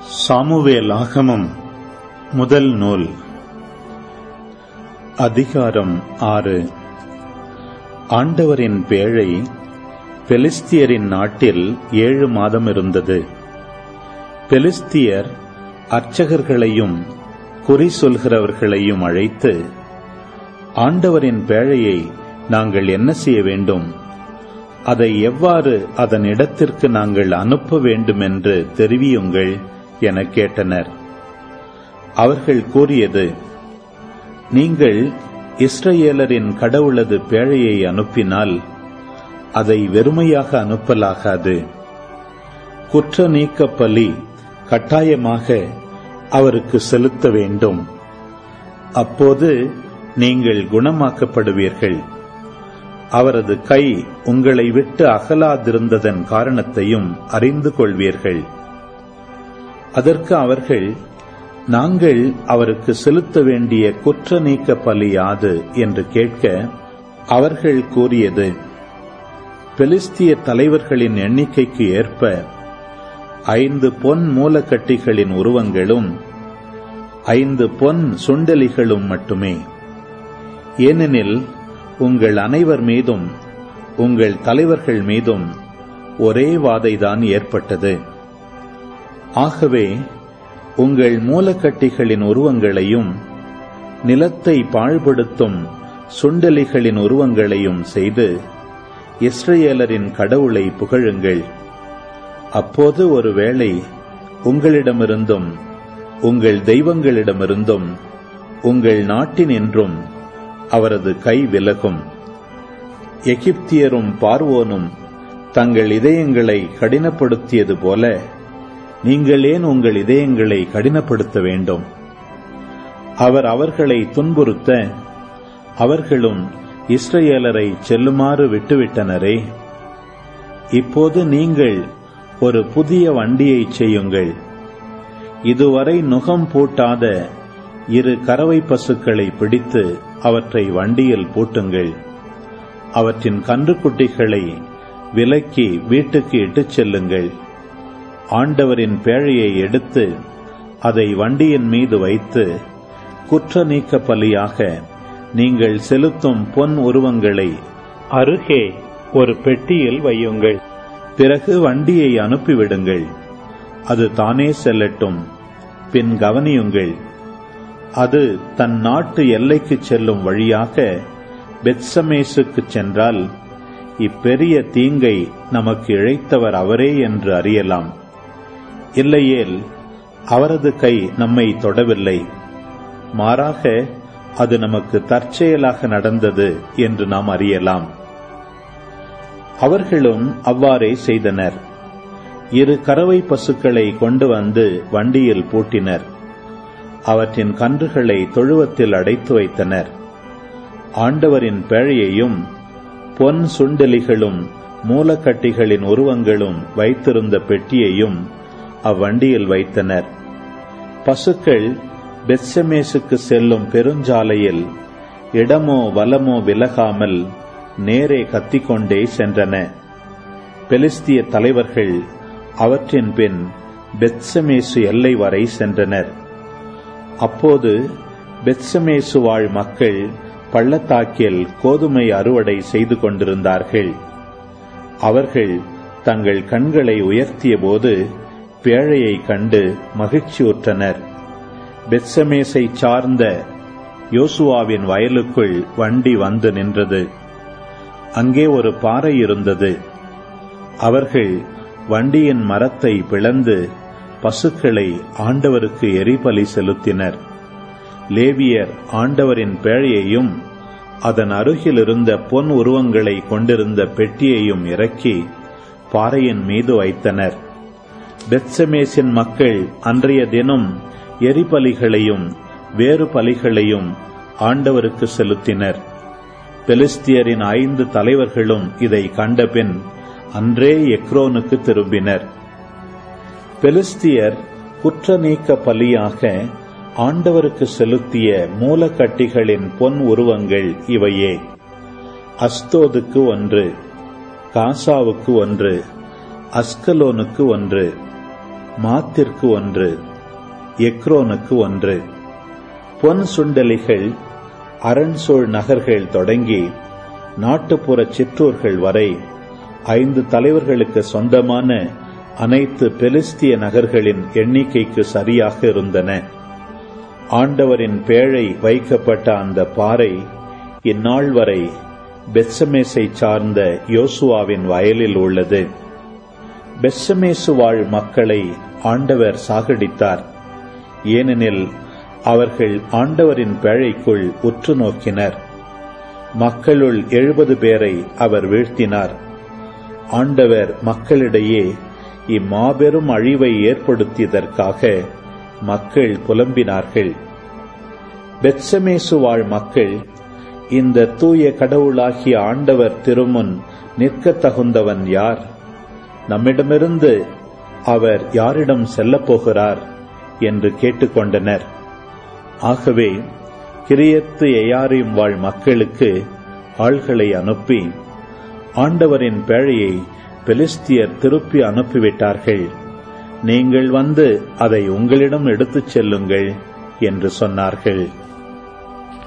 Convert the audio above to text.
சாமுவேலாகமம் முதல் நூல் அதிகாரம் ஆறு ஆண்டவரின் பேழை பெலிஸ்தியரின் நாட்டில் ஏழு மாதம் இருந்தது பெலிஸ்தியர் அர்ச்சகர்களையும் குறி சொல்கிறவர்களையும் அழைத்து ஆண்டவரின் பேழையை நாங்கள் என்ன செய்ய வேண்டும் அதை எவ்வாறு அதன் இடத்திற்கு நாங்கள் அனுப்ப வேண்டும் என்று தெரிவியுங்கள் என கேட்டனர் அவர்கள் கூறியது நீங்கள் இஸ்ரவேலரின் கடவுளது பேழையை அனுப்பினால் அதை வெறுமையாக அனுப்பலாகாது குற்ற நீக்க பலி கட்டாயமாக அவருக்கு செலுத்த வேண்டும் அப்போது நீங்கள் குணமாக்கப்படுவீர்கள் அவரது கை உங்களை விட்டு அகலாதிருந்ததன் காரணத்தையும் அறிந்து கொள்வீர்கள் அதற்கு அவர்கள் நாங்கள் அவருக்கு செலுத்த வேண்டிய குற்ற நீக்க பலி யாது என்று கேட்க அவர்கள் கூறியது பெலிஸ்திய தலைவர்களின் எண்ணிக்கைக்கு ஏற்ப ஐந்து பொன் மூலக்கட்டிகளின் உருவங்களும் ஐந்து பொன் சுண்டலிகளும் மட்டுமே ஏனெனில் உங்கள் அனைவர் மீதும் உங்கள் தலைவர்கள் மீதும் ஒரே வாதைதான் ஏற்பட்டது ஆகவே உங்கள் மூலக்கட்டிகளின் உருவங்களையும் நிலத்தை பாழ்படுத்தும் சுண்டலிகளின் உருவங்களையும் செய்து இஸ்ரேலரின் கடவுளை புகழுங்கள் அப்போது ஒருவேளை உங்களிடமிருந்தும் உங்கள் தெய்வங்களிடமிருந்தும் உங்கள் நாட்டினின்றும் அவரது கை விலகும் எகிப்தியரும் பார்வோனும் தங்கள் இதயங்களை கடினப்படுத்தியது போல நீங்கள் ஏன் உங்கள் இதயங்களை கடினப்படுத்த வேண்டும் அவர் அவர்களை துன்புறுத்த அவர்களும் இஸ்ரேலரை செல்லுமாறு விட்டுவிட்டனரே இப்போது நீங்கள் ஒரு புதிய வண்டியை செய்யுங்கள் இதுவரை நுகம் பூட்டாத இரு கறவை பசுக்களை பிடித்து அவற்றை வண்டியில் பூட்டுங்கள் அவற்றின் கன்றுக்குட்டிகளை விலக்கி வீட்டுக்கு இட்டுச் செல்லுங்கள் ஆண்டவரின் பேழையை எடுத்து அதை வண்டியின் மீது வைத்து குற்ற நீக்க பலியாக நீங்கள் செலுத்தும் பொன் உருவங்களை அருகே ஒரு பெட்டியில் வையுங்கள் பிறகு வண்டியை அனுப்பிவிடுங்கள் அது தானே செல்லட்டும் பின் கவனியுங்கள் அது தன் நாட்டு எல்லைக்கு செல்லும் வழியாக பெத்சமேசுக்கு சென்றால் இப்பெரிய தீங்கை நமக்கு இழைத்தவர் அவரே என்று அறியலாம் இல்லையேல் அவரது கை நம்மை தொடவில்லை மாறாக அது நமக்கு தற்செயலாக நடந்தது என்று நாம் அறியலாம் அவர்களும் அவ்வாறே செய்தனர் இரு கறவை பசுக்களை கொண்டு வந்து வண்டியில் பூட்டினர் அவற்றின் கன்றுகளை தொழுவத்தில் அடைத்து வைத்தனர் ஆண்டவரின் பேழையையும் பொன் சுண்டலிகளும் மூலக்கட்டிகளின் உருவங்களும் வைத்திருந்த பெட்டியையும் அவ்வண்டியில் வைத்தனர் பசுக்கள் பெத்சமேசுக்கு செல்லும் பெருஞ்சாலையில் இடமோ வலமோ விலகாமல் நேரே கத்திக்கொண்டே சென்றன பெலிஸ்திய தலைவர்கள் அவற்றின் பின் பெத்சமேசு எல்லை வரை சென்றனர் அப்போது பெத்சமேசு வாழ் மக்கள் பள்ளத்தாக்கில் கோதுமை அறுவடை செய்து கொண்டிருந்தார்கள் அவர்கள் தங்கள் கண்களை உயர்த்திய போது பேழையை கண்டு மகிழ்ச்சியுற்றனர் பெத்சமேசை சார்ந்த யோசுவாவின் வயலுக்குள் வண்டி வந்து நின்றது அங்கே ஒரு பாறை இருந்தது அவர்கள் வண்டியின் மரத்தை பிளந்து பசுக்களை ஆண்டவருக்கு எரிபலி செலுத்தினர் லேவியர் ஆண்டவரின் பேழையையும் அதன் அருகில் இருந்த பொன் உருவங்களை கொண்டிருந்த பெட்டியையும் இறக்கி பாறையின் மீது வைத்தனர் பெத்சமேசின் மக்கள் அன்றைய தினம் எரிபலிகளையும் வேறு பலிகளையும் ஆண்டவருக்கு செலுத்தினர் பெலிஸ்தியரின் ஐந்து தலைவர்களும் இதை கண்டபின் அன்றே எக்ரோனுக்கு திரும்பினர் பெலிஸ்தியர் குற்ற நீக்க பலியாக ஆண்டவருக்கு செலுத்திய மூலக்கட்டிகளின் பொன் உருவங்கள் இவையே அஸ்தோதுக்கு ஒன்று காசாவுக்கு ஒன்று அஸ்கலோனுக்கு ஒன்று மாத்திற்கு ஒன்று எக்ரோனுக்கு ஒன்று பொன் சுண்டலிகள் அரண்சோழ் நகர்கள் தொடங்கி நாட்டுப்புற சிற்றூர்கள் வரை ஐந்து தலைவர்களுக்கு சொந்தமான அனைத்து பெலிஸ்திய நகர்களின் எண்ணிக்கைக்கு சரியாக இருந்தன ஆண்டவரின் பேழை வைக்கப்பட்ட அந்த பாறை இந்நாள் வரை பெத்சமேசை சார்ந்த யோசுவாவின் வயலில் உள்ளது பெத்சமேசு வாழ் மக்களை ஆண்டவர் சாகடித்தார் ஏனெனில் அவர்கள் ஆண்டவரின் பேழைக்குள் உற்று நோக்கினர் மக்களுள் எழுபது பேரை அவர் வீழ்த்தினார் ஆண்டவர் மக்களிடையே இம்மாபெரும் அழிவை ஏற்படுத்தியதற்காக மக்கள் புலம்பினார்கள் பெத்சமேசு வாழ் மக்கள் இந்த தூய கடவுளாகிய ஆண்டவர் திருமுன் நிற்கத் தகுந்தவன் யார் நம்மிடமிருந்து அவர் யாரிடம் செல்லப் போகிறார் என்று கேட்டுக்கொண்டனர் ஆகவே கிரியத்து எயாரியும் வாழ் மக்களுக்கு ஆள்களை அனுப்பி ஆண்டவரின் பேழையை பெலிஸ்தியர் திருப்பி அனுப்பிவிட்டார்கள் நீங்கள் வந்து அதை உங்களிடம் எடுத்துச் செல்லுங்கள் என்று சொன்னார்கள்